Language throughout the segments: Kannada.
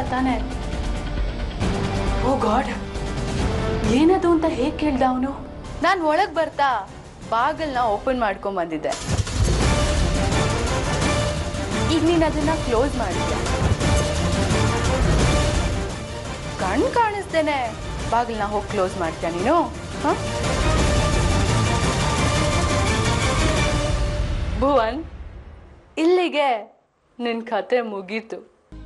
ತಾನೆ ಓ ಗಾಡ್ ಏನದು ಅಂತ ಹೇಗೆ ಕೇಳ್ದ ಅವನು ನಾನು ಒಳಗೆ ಬರ್ತಾ ಬಾಗಲ್ನ ಓಪನ್ ಮಾಡ್ಕೊಂಡ್ ಬಂದಿದ್ದೆ ಈಗ ನೀನು ಅದನ್ನ ಕ್ಲೋಸ್ ಮಾಡಿದ್ಯಾ ಕಣ್ ಕಾಣಿಸ್ದೇನೆ ಬಾಗಿಲ್ನ ಹೋಗಿ ಕ್ಲೋಸ್ ಮಾಡ್ತೀಯ ನೀನು ಹ? ಭುವನ್ ಇಲ್ಲಿಗೆ ನಿನ್ ಕತೆ ಮುಗೀತು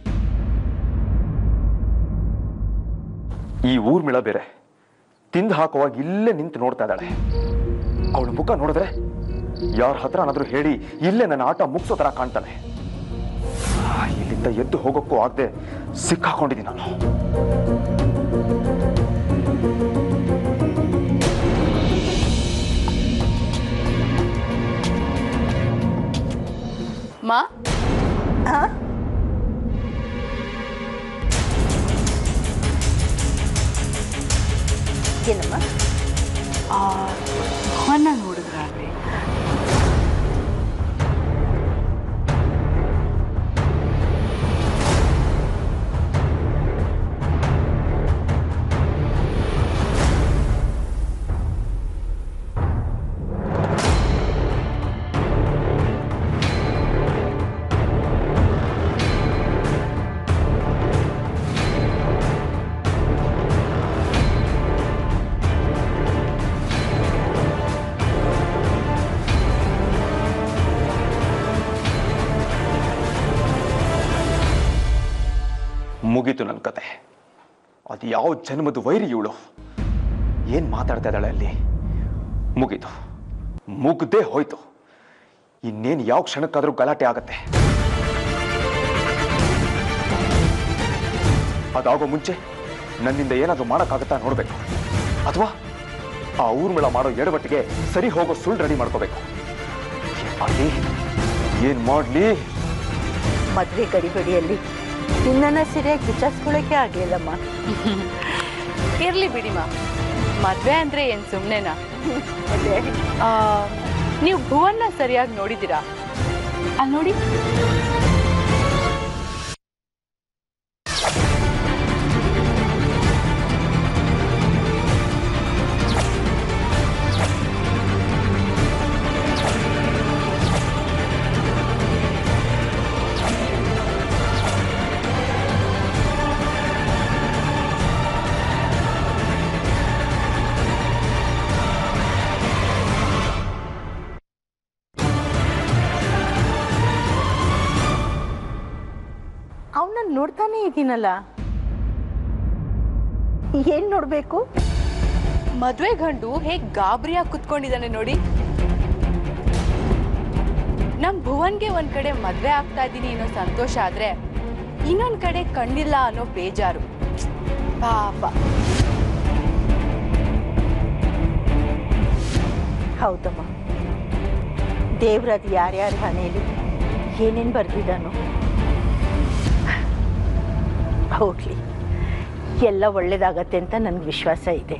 ಈ ಊರ್ ಮಿಳ ಬೇರೆ ತಿಂದು ಹಾಕುವಾಗ ಇಲ್ಲೇ ನಿಂತು ನೋಡ್ತಾ ಇದ್ದಾಳೆ ಅವಳ ಮುಖ ನೋಡಿದ್ರೆ ಯಾರ ಹತ್ರನಾದ್ರೂ ಹೇಳಿ ಇಲ್ಲೇ ನನ್ನ ಆಟ ಮುಗಿಸೋ ತರ ಕಾಣ್ತಾನೆ ಆ, ಇಲ್ಲಿಂದ ಎದ್ದು ಹೋಗೋಕ್ಕೂ ಆಗದೆ ಸಿಕ್ಕಾಕೊಂಡಿದ್ದೀನಿ ನಾನು ಮಾ ಏನಮ್ಮ ಹೊನ್ನ ನೋಡಿದ್ರಾಗ್ಲಿ ಮುಗೀತು ನನ್ನ ಕತೆ ಅದು ಯಾವ ಜನ್ಮದ ವೈರಿ ಇವಳು ಏನ್ ಮಾತಾಡ್ತಾ ಇದ್ದಾಳೆ ಅಲ್ಲಿ ಮುಗೀತು ಮುಗ್ದೇ ಹೋಯ್ತು ಇನ್ನೇನು ಯಾವ ಕ್ಷಣಕ್ಕಾದ್ರೂ ಗಲಾಟೆ ಆಗತ್ತೆ ಅದಾಗೋ ಮುಂಚೆ ನನ್ನಿಂದ ಏನಾದ್ರೂ ಮಾಡೋಕ್ಕಾಗತ್ತಾ ನೋಡ್ಬೇಕು ಅಥವಾ ಆ ಊರ್ಮಿಳ ಮಾಡೋ ಎಡವಟ್ಟಿಗೆ ಸರಿ ಹೋಗೋ ಸುಳ್ಳು ರೆಡಿ ಮಾಡ್ಕೋಬೇಕು ಏನ್ ಮಾಡ್ಲಿ ಏನ್ ಮಾಡ್ಲಿ ಮದ್ವೆ ಗಡಿಬಿಡಿಯಲ್ಲಿ ನಿನ್ನನ್ನ ಸರಿಯಾಗಿ ವಿಚಾರಿಸ್ಕೊಳಕ್ಕೆ ಆಗ್ಲಿಲ್ಲಮ್ಮ ಇರ್ಲಿ ಬಿಡಿ ಮಾ ಮದ್ವೆ ಅಂದ್ರೆ ಏನ್ ಸುಮ್ನೆನಾ ಅದೇ ಆ, ನೀವು ಭುವನ್ನ ಸರಿಯಾಗಿ ನೋಡಿದ್ದೀರಾ ಅಲ್ಲಿ ನೋಡಿ ಅವನ್ನ ನೋಡ್ತಾನೆ ಇದ್ದೀನಲ್ಲ ಏನ್ ನೋಡ್ಬೇಕು ಮದ್ವೆ ಗಂಡು ಹೇಗ್ ಗಾಬರಿಯಾಗಿ ಕುತ್ಕೊಂಡಿದ್ದಾನೆ ನೋಡಿ ನಮ್ ಭುವನ್ಗೆ ಒಂದ್ ಕಡೆ ಮದ್ವೆ ಆಗ್ತಾ ಇದೀನಿ ಅನ್ನೋ ಸಂತೋಷ ಆದ್ರೆ ಇನ್ನೊಂದ್ ಕಡೆ ಕಣ್ಣಿಲ್ಲ ಅನ್ನೋ ಬೇಜಾರು ಪಾಪ ಹೌದಮ್ಮ ದೇವ್ರದ್ ಯಾರ್ಯಾರ ಹಣೆಯಲ್ಲಿ ಏನೇನ್ ಬರ್ದಿದ್ದಾನೋ ಹೋಗ್ಲಿ ಎಲ್ಲ ಒಳ್ಳೇದಾಗತ್ತೆ ಅಂತ ನನ್ಗೆ ವಿಶ್ವಾಸ ಇದೆ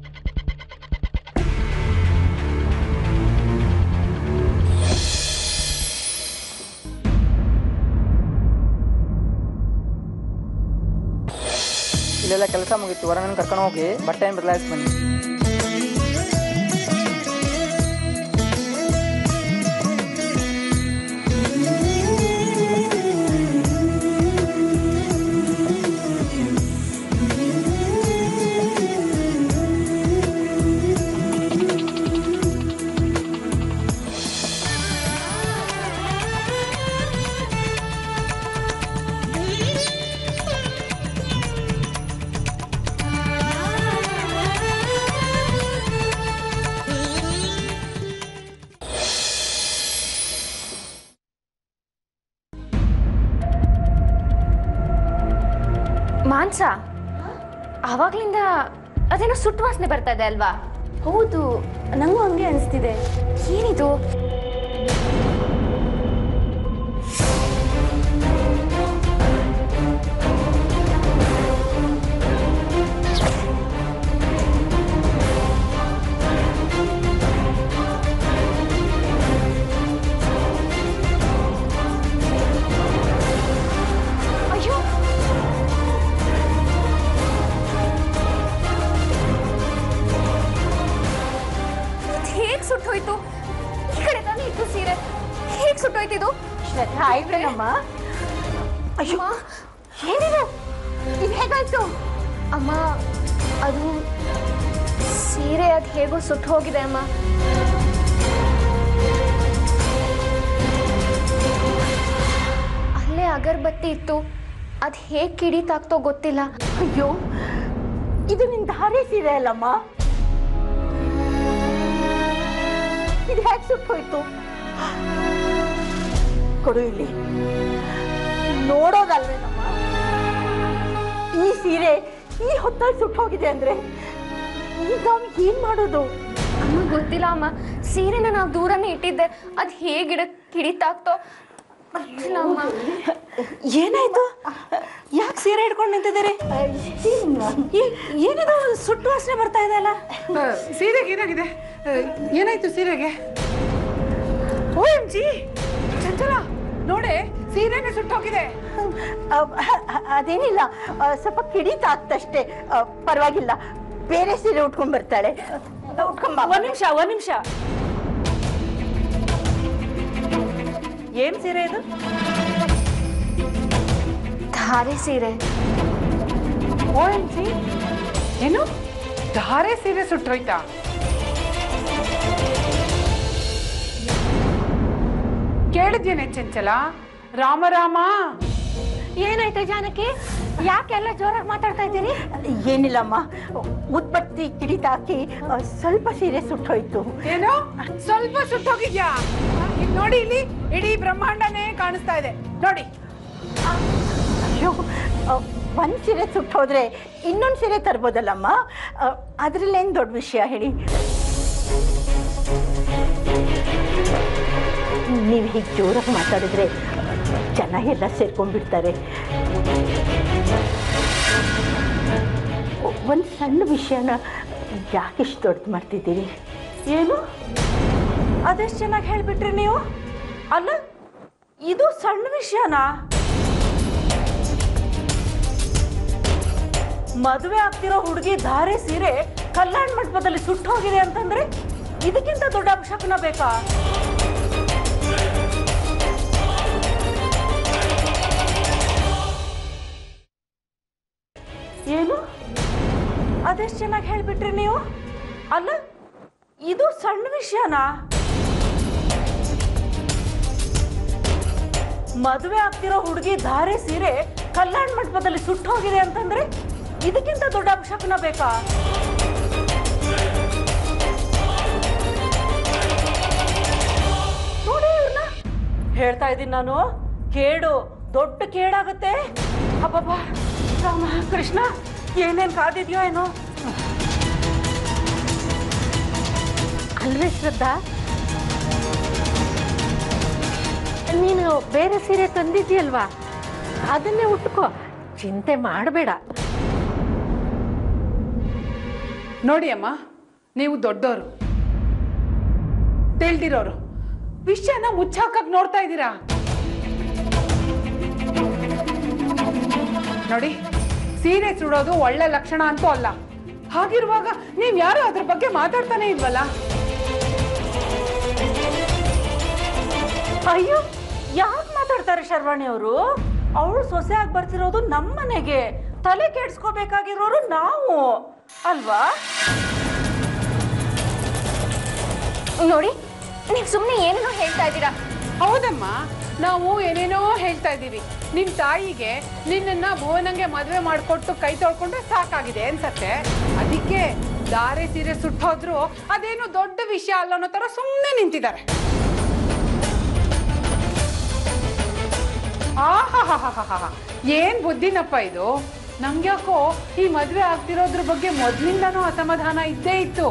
ಇಲ್ಲೆಲ್ಲ ಕೆಲಸ ಮುಗೀತು ಹೊರಗಡೆ ಕರ್ಕೊಂಡು ಹೋಗಿ ಬಟ್ಟೆ ಬದಲಾಯಿಸಿ ಬನ್ನಿ ಮಾಂಸ ಆವಾಗ್ಲಿಂದ ಅದೇನೋ ಸುಟ್ಟು ವಾಸನೆ ಬರ್ತಾ ಇದೆ ಅಲ್ವಾ ಹೌದು ನಂಗೂ ಹಂಗೆ ಅನಿಸ್ತಿದೆ ಏನಿದು ಅಯ್ಯೋ ಸಾಯ್ಬೇನಮ್ಮ ಅಯ್ಯೋ ಏನಿದು ಇದು ಹೇಗಾಯ್ತು ಅಮ್ಮ ಅದು ಸೀರೆ ಅದು ಹೇಗೋ ಸುಟ್ಟು ಹೋಗಿದೆ ಅಮ್ಮ ಅಲ್ಲೇ ಅಗರಬತ್ತಿ ಇತ್ತು ಅದು ಹೇಗೆ ಕಿಡಿತಾಗ್ತೋ ಗೊತ್ತಿಲ್ಲ ಅಯ್ಯೋ ಇದು ನಿನ್ ಧಾರೆ ಸೀರೆ ಅಲ್ಲಮ್ಮ ಇದು ಹೇಗೆ ಸುಟ್ಟೋಯ್ತು ಕೊಡು ಇಲ್ಲಿ ನೋಡೋದಲ್ವೇನಮ್ಮ ಈ ಸೀರೆ ಈ ಹೊತ್ತಲ್ಲಿ ಸುಟ್ಟೋಗಿದೆ ಅಂದ್ರೆ ಈಗ ನಾವು ಏನ್ ಮಾಡೋದು ಅಮ್ಮ ಗೊತ್ತಿಲ್ಲ ಅಮ್ಮ ಸೀರೆನ ನಾವು ದೂರನೇ ಇಟ್ಟಿದ್ದೆ ಅದು ಹೇಗೆ ಇಡ ಕಿಡಿತಾಗ್ತೋ ಗೊತ್ತಿಲ್ಲ ಅಮ್ಮ ಏನಾಯ್ತು ಯಾಕೆ ಸೀರೆ ಹಿಡ್ಕೊಂಡು ನಿಂತಿದ್ದೀರಿ ಏ- ಏನಿದು ಸುಟ್ಟು ವಾಸನೆ ಬರ್ತಾ ಇದೆ ಅಲ್ಲ ಸೀರೆಗೆ ಏನಾಗಿದೆ ಆ, ಏನಾಯ್ತು ಸೀರೆಗೆ ಓ ಎಂ ಜಿ ಚಂಚಲ ನೋಡೆ ಸೀರೆನೆ ಸುಟ್ಟೋಗಿದೆ ಅ- ಅ- ಅದೇನಿಲ್ಲ ಅ, ಸ್ವಲ್ಪ ಕಿಡಿತ ಆಗ್ತಷ್ಟೇ ಅ, ಪರವಾಗಿಲ್ಲ ಬೇರೆ ಸೀರೆ ಉಟ್ಕೊಂಡ್ ಬರ್ತಾಳೆ ಉಟ್ಕೊಂಬ ಒಂದ್ ನಿಮಿಷ ಒಂದ್ ನಿಮಿಷ ಏನ್ ಸೀರೆ ಇದು ಧಾರೆ ಸೀರೆ ಓ ಎಂ ಜಿ ಏನು ಧಾರೆ ಸೀರೆ ಸುಟ್ಟೋಯ್ತಾ ಕೇಳಿದ್ಯೇನೆ ಚಂಚಲ ರಾಮ ರಾಮ ಏನಾಯ್ತು ಜಾನಕಿ ಯಾಕೆಲ್ಲ ಜೋರಾಗಿ ಮಾತಾಡ್ತಾ ಇದ್ದೀರಿ ಏನಿಲ್ಲಮ್ಮ ಉತ್ಪತ್ತಿ ಕಿಡಿತ ಹಾಕಿ ಅ, ಸ್ವಲ್ಪ ಸೀರೆ ಸುಟ್ಟೋಯ್ತು ಏನು ಸ್ವಲ್ಪ ಸುಟ್ಟೋಗಿದ್ಯಾ ಇಲ್ಲಿ ನೋಡಿ ಇಲ್ಲಿ ಇಡೀ ಬ್ರಹ್ಮಾಂಡನೇ ಕಾಣಿಸ್ತಾ ಇದೆ ನೋಡಿ ಅಯ್ಯೋ ಅ, ಒಂದ್ ಸೀರೆ ಸುಟ್ಟೋದ್ರೆ ಇನ್ನೊಂದ್ ಸೀರೆ ತರ್ಬೋದಲ್ಲಮ್ಮ ಅ, ಅದ್ರಲ್ಲೇನ್ ದೊಡ್ಡ ವಿಷಯ ಹೇಳಿ ನೀವು ಹೀಗೆ ಜೋರಾಗಿ ಮಾತಾಡಿದ್ರೆ ಜನ ಎಲ್ಲ ಸೇರ್ಕೊಂಡ್ಬಿಡ್ತಾರೆ ಒಂದು ಸಣ್ಣ ವಿಷಯನ ಯಾಕಿಷ್ಟು ದೊಡ್ಡದು ಮಾಡ್ತಿದ್ದೀರಿ ಏನು ಅದೆಷ್ಟು ಚೆನ್ನಾಗಿ ಹೇಳ್ಬಿಟ್ರಿ ನೀವು ಅಲ್ಲ ಇದು ಸಣ್ಣ ವಿಷಯನಾ ಮದುವೆ ಆಗ್ತಿರೋ ಹುಡುಗಿ ಧಾರೆ ಸೀರೆ ಕಲ್ಯಾಣ ಮಂಟಪದಲ್ಲಿ ಸುಟ್ಟು ಹೋಗಿದೆ ಅಂತಂದ್ರೆ ಇದಕ್ಕಿಂತ ದೊಡ್ಡ ಅಪಶಕನ ಬೇಕಾ ಏನು ಅದೆಷ್ಟು ಚೆನ್ನಾಗಿ ಹೇಳ್ಬಿಟ್ರಿ ನೀವು ಅಲ್ಲ ಇದು ಸಣ್ಣ ವಿಷಯನಾ ಮದುವೆ ಆಗ್ತಿರೋ ಹುಡುಗಿ ಧಾರೆ ಸೀರೆ ಕಲ್ಯಾಣ ಮಂಟಪದಲ್ಲಿ ಸುಟ್ಟು ಹೋಗಿದೆ ಅಂತಂದ್ರೆ ಇದಕ್ಕಿಂತ ದೊಡ್ಡ ಅಪಶಕನ ಬೇಕಾ ನೋಡಿ ಇವ್ರನ್ನ ಹೇಳ್ತಾ ಇದ್ದೀನಿ ನಾನು ಕೇಡು ದೊಡ್ಡ ಕೇಡಾಗುತ್ತೆ ಅಬ್ಬಬ್ಬಾ ರಾಮ ಕೃಷ್ಣ ಏನೇನ್ ಕಾದಿದ್ಯೋ ಏನೋ ಅಲ್ವೇ ಶ್ರದ್ಧಾ ನೀನು ಬೇರೆ ಸೀರೆ ತಂದಿದ್ಯಲ್ವಾ ಅದನ್ನೇ ಉಟ್ಕೋ ಚಿಂತೆ ಮಾಡಬೇಡ ನೋಡಿ ಅಮ್ಮ ನೀವು ದೊಡ್ಡೋರು ತಿಳಿದಿರೋರು ವಿಷಯನ ಮುಚ್ಚಾಕಕ್ ನೋಡ್ತಾ ಇದ್ದೀರಾ ನೋಡಿ ಸೀರೆ ಸುಡೋದು ಒಳ್ಳೆ ಲಕ್ಷಣ ಅಂತೂ ಅಲ್ಲ ಹಾಗಿರುವಾಗ ನೀವ್ ಯಾರು ಅದ್ರ ಬಗ್ಗೆ ಮಾತಾಡ್ತಾನೆ ಇಲ್ವಲ್ಲ ಅಯ್ಯೋ ಯಾಕೆ ಮಾತಾಡ್ತಾರೆ ಶರ್ವಾಣಿ ಅವರು ಅವಳು ಸೊಸೆಯಾಗಿ ಬರ್ತಿರೋದು ನಮ್ಮ ಮನೆಗೆ ತಲೆ ಕೆಡ್ಸ್ಕೋಬೇಕಾಗಿರೋರು ನಾವು ಅಲ್ವಾ ನೋಡಿ ನೀವು ಸುಮ್ಮನೆ ಏನೇನೋ ಹೇಳ್ತಾ ಇದ್ದೀರಾ ಹೌದಮ್ಮ ನಾವು ಏನೇನೋ ಹೇಳ್ತಾ ಇದ್ದೀವಿ ನಿಮ್ ತಾಯಿಗೆ ನಿನ್ನನ್ನ ಭುವನಂಗೆ ಮದುವೆ ಮಾಡ್ಕೊಟ್ಟು ಕೈ ತೊಳ್ಕೊಂಡ್ರೆ ಸಾಕಾಗಿದೆ ಅನ್ಸತ್ತೆ ಅದಕ್ಕೆ ದಾರೆ ಸೀರೆ ಸುಟ್ಟೋದ್ರು ಅದೇನು ದೊಡ್ಡ ವಿಷಯ ಅಲ್ಲ ಅನ್ನೋ ತರ ಸುಮ್ಮನೆ ನಿಂತಿದ್ದಾರೆ ಆಹಾಹಾಹಾಹಾ ಏನ್ ಬುದ್ಧಿನಪ್ಪ ಇದು ನಮ್ಗ್ಯಾಕೋ ಈ ಮದ್ವೆ ಆಗ್ತಿರೋದ್ರ ಬಗ್ಗೆ ಮೊದ್ಲಿಂದಾನೂ ಅಸಮಾಧಾನ ಇದ್ದೇ ಇತ್ತು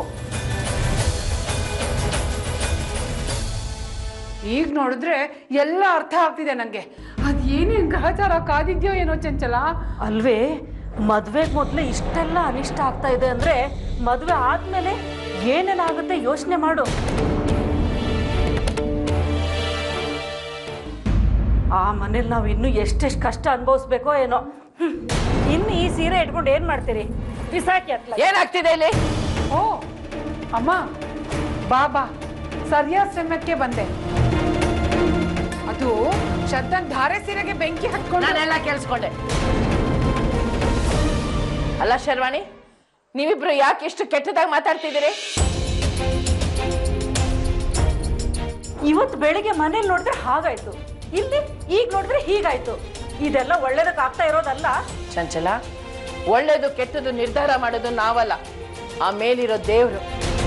ಈಗ ನೋಡಿದ್ರೆ ಎಲ್ಲ ಅರ್ಥ ಆಗ್ತಿದೆ ನಂಗೆ ಅದ್ ಏನೇನ್ ಗ್ರಹಚಾರ ಕಾದಿದ್ಯೋ ಏನೋ ಚಂಚಲ ಅಲ್ವೇ ಮದ್ವೆಗ್ ಮೊದ್ಲೇ ಇಷ್ಟೆಲ್ಲ ಅನಿಷ್ಟ ಆಗ್ತಾ ಇದೆ ಅಂದ್ರೆ ಮದ್ವೆ ಆದ್ಮೇಲೆ ಏನೇನಾಗುತ್ತೆ ಯೋಚನೆ ಮಾಡು ಆ ಮನೇಲಿ ನಾವು ಇನ್ನು ಎಷ್ಟೆಷ್ಟು ಕಷ್ಟ ಅನುಭವಿಸ್ಬೇಕೋ ಏನೋ ಹ್ಮ್. ಇನ್ನು ಈ ಸೀರೆ ಇಟ್ಕೊಂಡು ಏನ್ ಮಾಡ್ತೀರಿ ಬಿಸಾಕಿ ಅತ್ಲ ಏನಾಗ್ತಿದೆ ಇಲ್ಲಿ ಓ ಅಮ್ಮ ಬಾ ಬಾ ಸರಿಯಾದ ಸಮಯಕ್ಕೆ ಬಂದೆ ಅದು ಶ್ರದ್ಧನ್ ಧಾರೆ ಸೀರೆಗೆ ಬೆಂಕಿ ಹತ್ಕೊಂಡು ನಾನೆಲ್ಲ ಕೇಳಿಸ್ಕೊಂಡೆ ಅಲ್ಲ ಶರ್ವಾಣಿ ನೀವಿಬ್ರು ಯಾಕೆ ಇಷ್ಟು ಕೆಟ್ಟದಾಗಿ ಮಾತಾಡ್ತಿದ್ದೀರಿ ಇವತ್ತು ಬೆಳಿಗ್ಗೆ ಮನೇಲಿ ನೋಡಿದ್ರೆ ಹಾಗಾಯ್ತು ಇಲ್ಲಿ ಈಗ ನೋಡಿದ್ರೆ ಹೀಗಾಯ್ತು ಇದೆಲ್ಲ ಒಳ್ಳೇದಕ್ಕೆ ಆಗ್ತಾ ಇರೋದಲ್ಲ ಚಂಚಲ ಒಳ್ಳೇದು ಕೆಟ್ಟದ್ದು ನಿರ್ಧಾರ ಮಾಡೋದು ನಾವಲ್ಲ ಆ ಮೇಲಿರೋ ದೇವ್ರು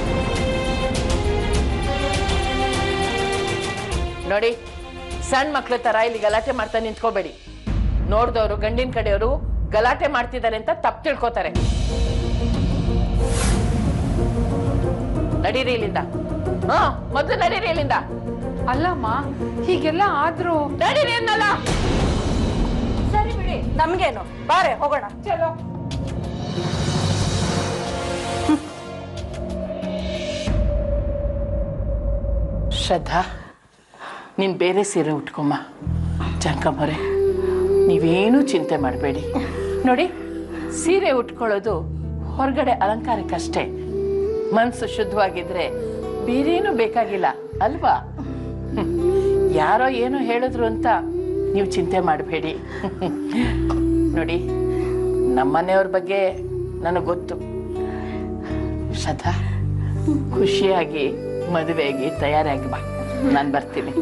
ನೋಡಿ ಸಣ್ಣ ಮಕ್ಳ ತರ ಇಲ್ಲಿ ಗಲಾಟೆ ಮಾಡ್ತಾ ನಿಂತ್ಕೋಬೇಡಿ ನೋಡ್ದವ್ರು ಗಂಡಿನ ಕಡೆಯವರು ಗಲಾಟೆ ಮಾಡ್ತಿದ್ದಾರೆ ಅಂತ ತಪ್ಪು ತಿಳ್ಕೊತಾರೆ ನಡೀರಿ ಇಲ್ಲಿಂದ ಹಾ ಮೊದ್ಲು ನಡೀರಿ ಇಲ್ಲಿಂದ ಅಲ್ಲಮ್ಮ ಹೀಗೆಲ್ಲ ಆದ್ರೂ ನಡೀರಿ ಅನ್ನಲ್ಲ ಸರಿ ಬಿಡಿ ನಮ್ಗೇನು ಬಾರೆ ಹೋಗೋಣ ಚಲೋ ಶ್ರದ್ಧಾ ನೀನು ಬೇರೆ ಸೀರೆ ಉಟ್ಕೊಮ್ಮ ಜಂಕಮ್ಮರೆ ನೀವೇನೂ ಚಿಂತೆ ಮಾಡಬೇಡಿ ನೋಡಿ ಸೀರೆ ಉಟ್ಕೊಳ್ಳೋದು ಹೊರಗಡೆ ಅಲಂಕಾರಕ್ಕಷ್ಟೇ ಮನಸ್ಸು ಶುದ್ಧವಾಗಿದ್ರೆ ಬೇರೇನೂ ಬೇಕಾಗಿಲ್ಲ ಅಲ್ವಾ ಹ್ಮ್. ಯಾರೋ ಏನೋ ಹೇಳಿದ್ರು ಅಂತ ನೀವು ಚಿಂತೆ ಮಾಡಬೇಡಿ ನೋಡಿ ನಮ್ಮನೆಯವ್ರ ಬಗ್ಗೆ ನನಗೆ ಗೊತ್ತು ಶ್ರದ್ಧಾ ಖುಷಿಯಾಗಿ ಮದುವೆಗೆ ತಯಾರಾಗಿ ಬಾ ನಾನು ಬರ್ತೀನಿ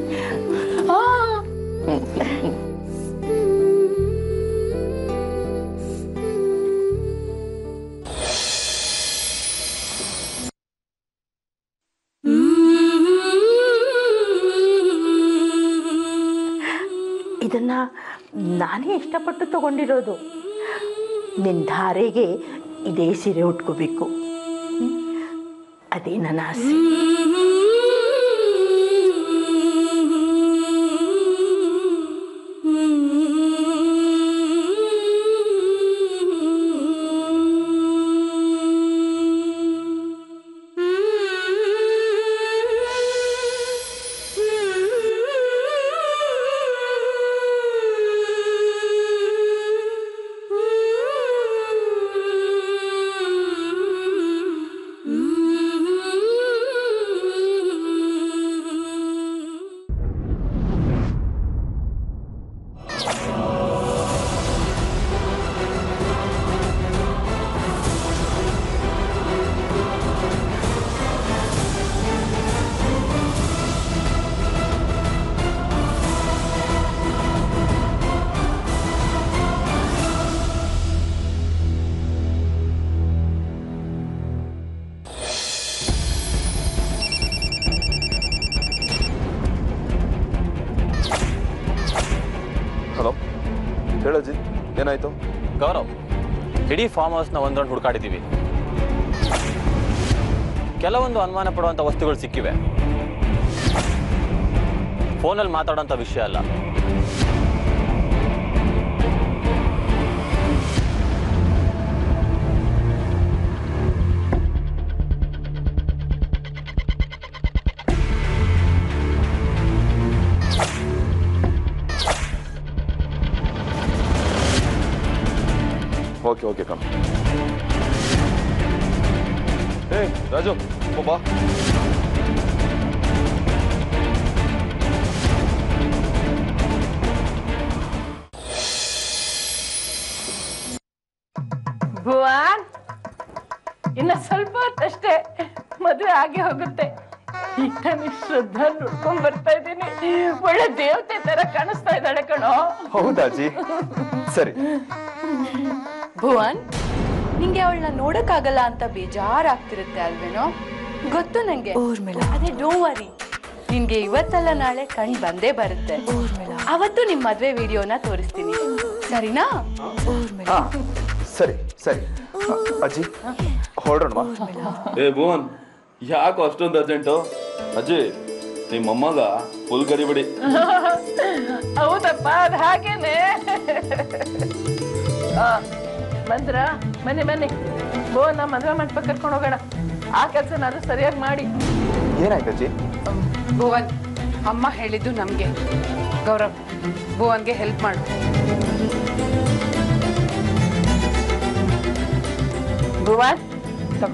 ಇದನ್ನ ನಾನೇ ಇಷ್ಟಪಟ್ಟು ತಗೊಂಡಿರೋದು ನಿನ್ನ ಧಾರೆಗೆ ಇದೇ ಸೀರೆ ಉಟ್ಕೋಬೇಕು ಹ್ಮ್? ಅದೇ ನನ್ನ ಆಸೆ ಹಲೋ ಹೇಳಜ್ಜಿ ಏನಾಯ್ತು ಗೌರವ್ ಇಡೀ ಫಾರ್ಮ್ ಹೌಸ್ನ ಒಂದು ರೌಂಡ್ ಹುಡುಕಾಡಿದ್ದೀವಿ ಕೆಲವೊಂದು ಅನುಮಾನ ಪಡುವಂಥ ವಸ್ತುಗಳು ಸಿಕ್ಕಿವೆ ಫೋನಲ್ಲಿ ಮಾತಾಡೋಂಥ ವಿಷಯ ಅಲ್ಲ ಓಕೆ ಓಕೆ ಕಮ್ ಏ ರಾಜು ಬಾ ಭುವನ್ ಇನ್ನ ಸ್ವಲ್ಪ ಹೊತ್ತಷ್ಟೇ ಮದುವೆ ಆಗಿ ಹೋಗುತ್ತೆ ಈಗ ನಾನು ಶ್ರದ್ಧಾ ನೋಡ್ಕೊಂಡ್ ಬರ್ತಾ ಇದ್ದೀನಿ ಒಳ್ಳೆ ದೇವತೆ ತರ ಕಾಣಿಸ್ತಾ ಇದ್ದಾಳೆ ಕಣೋ ಹೌದಾ ಅಜ್ಜಿ ಸರಿ ಭುವನ್ ನಿಂಗೆ ಅವಳನ್ನ ನೋಡಕ್ಕಾಗಲ್ಲ ಅಂತ ಬೇಜಾರಾಗ್ತಿರುತ್ತೆ ಅಲ್ವೇನೋ ಗೊತ್ತು ನಂಗೆ ಅದೇ ಡೋ ವರಿ ನಿನ್ಗೆ ಇವತ್ತಲ್ಲ ನಾಳೆ ಕಣ್ ಬಂದೇ ಬರುತ್ತೆ ಅವತ್ತು ನಿಮ್ ಮದ್ವೆ ವಿಡಿಯೋನ ತೋರಿಸ್ತೀನಿ ಸರಿನಾ ಹಾ ಸರಿ ಸರಿ ಅ, ಅಜ್ಜಿ ಹೊರಡೋಣವಾ ಏ ಭುವನ್ ಯಾಕೋ ಅಷ್ಟೊಂದು ಅರ್ಜೆಂಟು ಅಜ್ಜಿ ನಿಮ್ಮ ಅಮ್ಮಗ ಫುಲ್ ಗಡಿಬಿಡಿ ಹೌದಪ್ಪ ಅದ್ ಹಾಗೇನೆ ಆ, ಬಂದ್ರ ಬನ್ನಿ ಬನ್ನಿ ಭುವನ ಮದ್ವೆ ಮಂಟಪ ಕರ್ಕೊಂಡು ಹೋಗೋಣ ಆ ಕೆಲಸನಾದ್ರೂ ಸರಿಯಾಗಿ ಮಾಡಿ ಏನಾಯ್ತು ಅಜ್ಜಿ ಭುವನ್ ಅಮ್ಮ ಹೇಳಿದ್ದು ನಮ್ಗೆ ಗೌರವ್ ಭುವನ್ಗೆ ಹೆಲ್ಪ್ ಮಾಡು ಭುವನ್ ತಗೋ.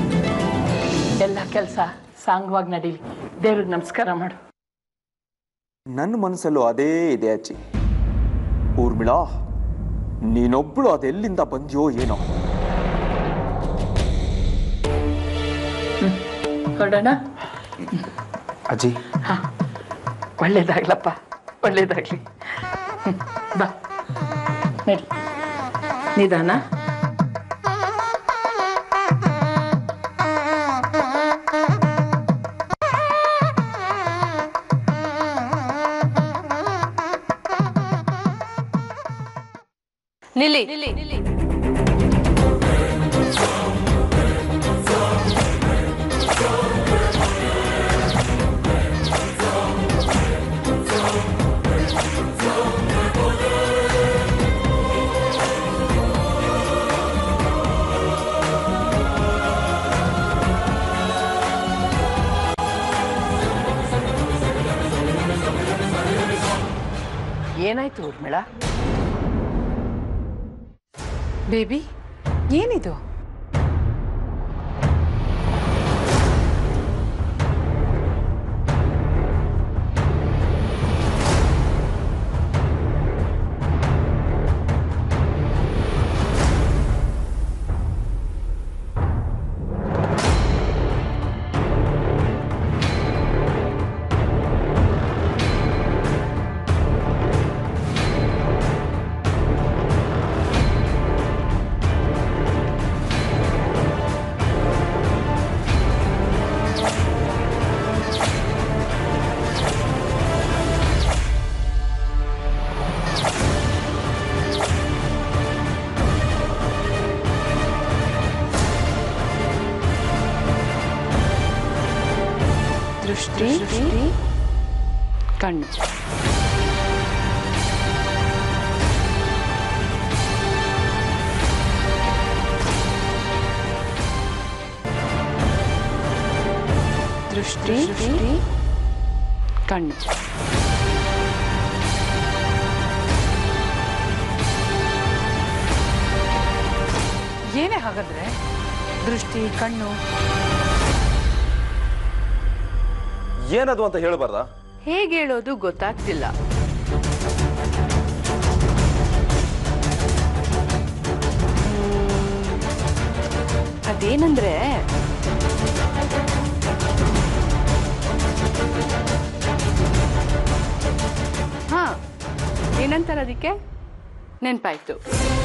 ಎಲ್ಲ ಕೆಲಸ ಸಾಂಗವಾಗಿ ನಡೀಲಿ ದೇವ್ರಿಗೆ ನಮಸ್ಕಾರ ಮಾಡು ನನ್ನ ಮನಸ್ಸಲ್ಲೂ ಅದೇ ಇದೆ ಅಜ್ಜಿ ಊರ್ಮಿಳಾ ನೀನೊಬ್ಳು ಅದೆಲ್ಲಿಂದ ಬಂದ್ಯೋ ಏನೋ ಹೊರಡೋಣ ಅಜ್ಜಿ ಒಳ್ಳೇದಾಗ್ಲಪ್ಪ ಒಳ್ಳೇದಾಗ್ಲಿ ಹ್ಮ್, ಬಾ ನಡಿ ನಿಧಾನ ನಿಲ್ಲಿ ಏನಾಯ್ತು ಊರ್ಮಿಳ ಬೇಬಿ ಏನಿದು ದೃಷ್ಟಿ ಕಣ್ಣು ದೃಷ್ಟಿ ಕಣ್ಣು ಏನೇ ಹಾಗಾದ್ರೆ ದೃಷ್ಟಿ ಕಣ್ಣು ಏನದು ಅಂತ ಹೇಳ್ಬಾರ್ದ ಹೇಗೆ ಹೇಳೋದು ಗೊತ್ತಾಗ್ತಿಲ್ಲ ಹ್ಮ್, ಅದೇನಂದ್ರೆ ಹಾ ಏನಂತಾರೆ ಅದಕ್ಕೆ ನೆನ್ಪಾಯ್ತು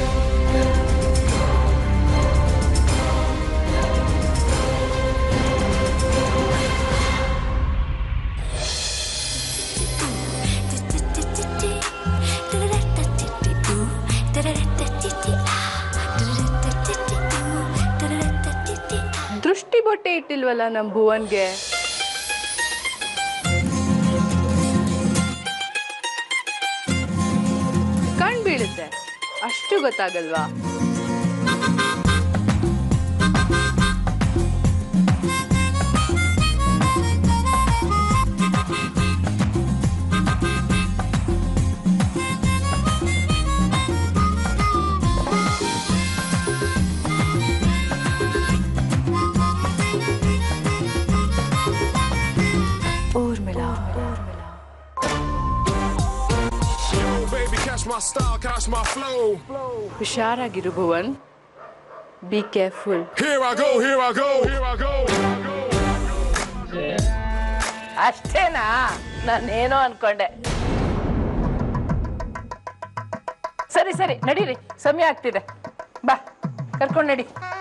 ದೃಷ್ಟಿ ಬೊಟ್ಟೆ ಇಟ್ಟಿಲ್ವಲ್ಲ ನಮ್ಮ ಭುವನ್ಗೆ ಕಣ್ ಬೀಳುತ್ತೆ ಅಷ್ಟು ಗೊತ್ತಾಗಲ್ವಾ Urmila Baby, catch my style, catch my flow. ಹುಷಾರಾಗಿರು Bhuvan be careful Here I go, here I go, here I go. ಅಷ್ಟೇನಾ ನಾನೇನೋ ಅನ್ಕೊಂಡೆ ಸರಿ ಸರಿ ನಡೀರಿ ಸಮಯ ಆಗ್ತಿದೆ ಬಾ ಕರ್ಕೊಂಡು ನಡಿ